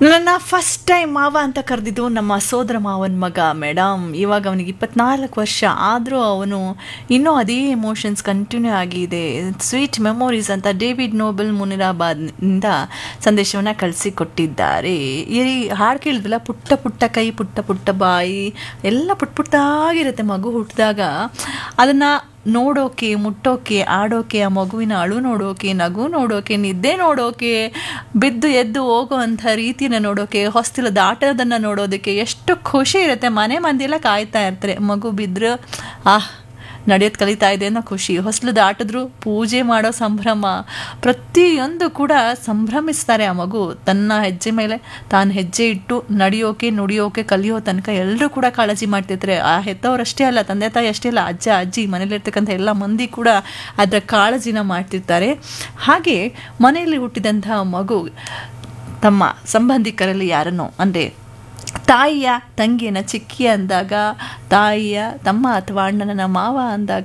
ನನ್ನ first time ಮಾವ ಅಂತ ಕರೆದಿದ್ದು ನಮ್ಮ ಸೋದರ ಮಾವನ ಮಗ ಮೇಡಮ್ ಇವಾಗ ಅವನಿಗೆ ಇಪ್ಪತ್ನಾಲ್ಕು ವರ್ಷ ಆದರೂ ಅವನು ಇನ್ನೂ ಅದೇ ಎಮೋಷನ್ಸ್ ಕಂಟಿನ್ಯೂ ಆಗಿದೆ ಸ್ವೀಟ್ ಮೆಮೊರೀಸ್ ಅಂತ ಡೇವಿಡ್ ನೋಬಲ್ ಮುನಿರಾಬಾದ್ನಿಂದ ಸಂದೇಶವನ್ನು ಕಳಿಸಿಕೊಟ್ಟಿದ್ದಾರೆ ಈ ಹಾಡು ಕೇಳಿದ್ರಲ್ಲ ಪುಟ್ಟ ಪುಟ್ಟ ಕೈ ಪುಟ್ಟ ಪುಟ್ಟ ಬಾಯಿ ಎಲ್ಲ ಪುಟ್ಟ ಪುಟ್ಟಾಗಿರುತ್ತೆ ಮಗು ಹುಟ್ಟಿದಾಗ ಅದನ್ನು ನೋಡೋಕೆ ಮುಟ್ಟೋಕೆ ಆಡೋಕೆ ಆ ಮಗುವಿನ ಅಳು ನೋಡೋಕೆ ನಗು ನೋಡೋಕೆ ನಿದ್ದೆ ನೋಡೋಕೆ ಬಿದ್ದು ಎದ್ದು ಹೋಗುವಂಥ ರೀತಿನ ನೋಡೋಕೆ ಹೊಸ್ತಿಲದ ಆಟದನ್ನು ನೋಡೋದಕ್ಕೆ ಎಷ್ಟು ಖುಷಿ ಇರುತ್ತೆ ಮನೆ ಮಂದಿಯೆಲ್ಲ ಕಾಯ್ತಾ ಇರ್ತಾರೆ ಮಗು ಬಿದ್ದರೆ ಆಹ್ ನಡೆಯೋದು ಕಲಿತಾ ಇದೆ ಅನ್ನೋ ಖುಷಿ ಹೊಸ್ಲು ದಾಟಿದ್ರು ಪೂಜೆ ಮಾಡೋ ಸಂಭ್ರಮ ಪ್ರತಿಯೊಂದು ಕೂಡ ಸಂಭ್ರಮಿಸ್ತಾರೆ ಆ ಮಗು ತನ್ನ ಹೆಜ್ಜೆ ಮೇಲೆ ತಾನು ಹೆಜ್ಜೆ ಇಟ್ಟು ನಡೆಯೋಕೆ ನುಡಿಯೋಕೆ ಕಲಿಯೋ ತನಕ ಎಲ್ಲರೂ ಕೂಡ ಕಾಳಜಿ ಮಾಡ್ತಿರ್ತಾರೆ ಆ ಹೆತ್ತವರಷ್ಟೇ ಅಲ್ಲ ತಂದೆ ತಾಯಿ ಅಷ್ಟೇ ಅಲ್ಲ ಅಜ್ಜ ಅಜ್ಜಿ ಮನೇಲಿರ್ತಕ್ಕಂಥ ಎಲ್ಲ ಮಂದಿ ಕೂಡ ಅದರ ಕಾಳಜಿನ ಮಾಡ್ತಿರ್ತಾರೆ ಹಾಗೆ ಮನೆಯಲ್ಲಿ ಹುಟ್ಟಿದಂತಹ ಮಗು ತಮ್ಮ ಸಂಬಂಧಿಕರಲ್ಲಿ ಯಾರನ್ನೋ ಅಂದರೆ ತಾಯಿಯ ತಂಗಿಯನ್ನ ಚಿಕ್ಕಿ ಅಂದಾಗ ತಾಯಿಯ ತಮ್ಮ ಅಥವಾ ಅಣ್ಣನ ಮಾವ ಅಂದಾಗ